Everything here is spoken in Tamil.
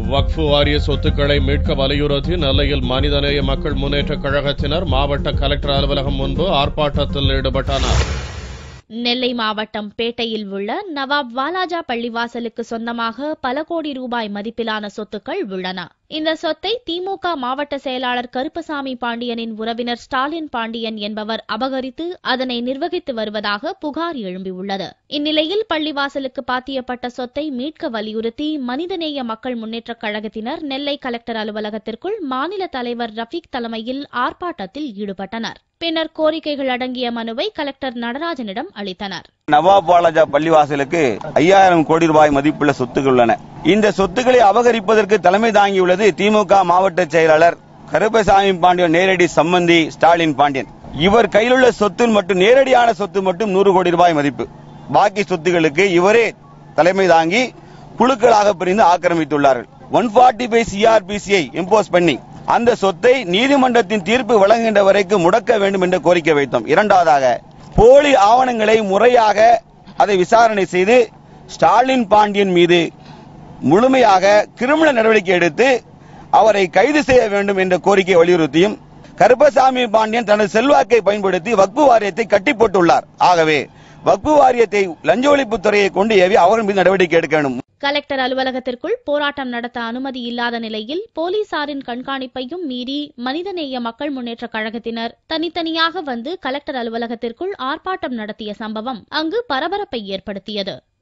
வக்ஃபு வாரிய சொத்துக்களை மீட்க வலியுறுத்தி நெல்லையில் மனிதநேய மக்கள் முன்னேற்றக் கழகத்தினர் மாவட்ட கலெக்டர் அலுவலகம் முன்பு ஆர்ப்பாட்டத்தில் ஈடுபட்டனர் நெல்லை மாவட்டம் பேட்டையில் உள்ள நவாப் வாலாஜா பள்ளிவாசலுக்கு சொந்தமாக பல கோடி ரூபாய் மதிப்பிலான சொத்துக்கள் உள்ளன இந்த சொத்தை திமுக மாவட்ட செயலாளர் கருப்பசாமி பாண்டியனின் உறவினர் ஸ்டாலின் பாண்டியன் என்பவர் அபகரித்து அதனை நிர்வகித்து வருவதாக புகார் எழும்பியுள்ளது இந்நிலையில் பள்ளிவாசலுக்கு பாத்தியப்பட்ட சொத்தை மீட்க வலியுறுத்தி மனிதநேய மக்கள் முன்னேற்றக் கழகத்தினர் நெல்லை கலெக்டர் அலுவலகத்திற்குள் மாநில தலைவர் ரஃபீக் தலைமையில் ஆர்ப்பாட்டத்தில் ஈடுபட்டனர் பின்னர் கோரிக்கைகள் அடங்கிய மனுவை கலெக்டர் நடராஜனிடம் அளித்தனர் நவாப் வாலாஜா பள்ளிவாசலுக்கு ஐயாயிரம் கோடி ரூபாய் மதிப்புள்ள சொத்துக்கள் உள்ளன இந்த சொத்துக்களை அபகரிப்பதற்கு தலைமை தாங்கியுள்ளது திமுக மாவட்ட செயலாளர் கருப்பசாமி பாண்டியன் நேரடி சம்பந்தி ஸ்டாலின் பாண்டியன் இவர் கையிலுள்ள சொத்து மட்டும் நேரடியான சொத்து மட்டும் நூறு கோடி ரூபாய் மதிப்பு பாக்கி சொத்துகளுக்கு இவரே தலைமை தாங்கி குழுக்களாக பிரிந்து ஆக்கிரமித்துள்ளார்கள் ஒன் ஃபார்ட்டி ஃபைவ் சிஆர்பிசியை இம்போஸ் பண்ணி அந்த சொத்தை நீதிமன்றத்தின் தீர்ப்பு வழங்குகின்ற வரைக்கும் முடக்க வேண்டும் என்று கோரிக்கை வைத்தோம் இரண்டாவதாக போலி ஆவணங்களை முறையாக அதை விசாரணை செய்து ஸ்டாலின் பாண்டியன் மீது முழுமையாக கிரிமினல் நடவடிக்கை எடுத்து அவரை கைது செய்ய வேண்டும் என்ற கோரிக்கை வலியுறுத்தியும் கருப்பசாமி பாண்டியன் தனது செல்வாக்கை பயன்படுத்தி வக்பு வாரியத்தை கட்டி போட்டுள்ளார் ஆகவே வக்பு வாரியத்தை லஞ்ச ஒழிப்புத் துறையை கொண்டு ஏவி அவர் மீது நடவடிக்கை எடுக்க வேண்டும் கலெக்டர் அலுவலகத்திற்குள் போராட்டம் நடத்த அனுமதி இல்லாத நிலையில் போலீசாரின் கண்காணிப்பையும் மீறி மனிதநேய மக்கள் முன்னேற்றக் கழகத்தினர் தனித்தனியாக வந்து கலெக்டர் அலுவலகத்திற்குள் ஆர்ப்பாட்டம் நடத்திய சம்பவம் அங்கு பரபரப்பை ஏற்படுத்தியது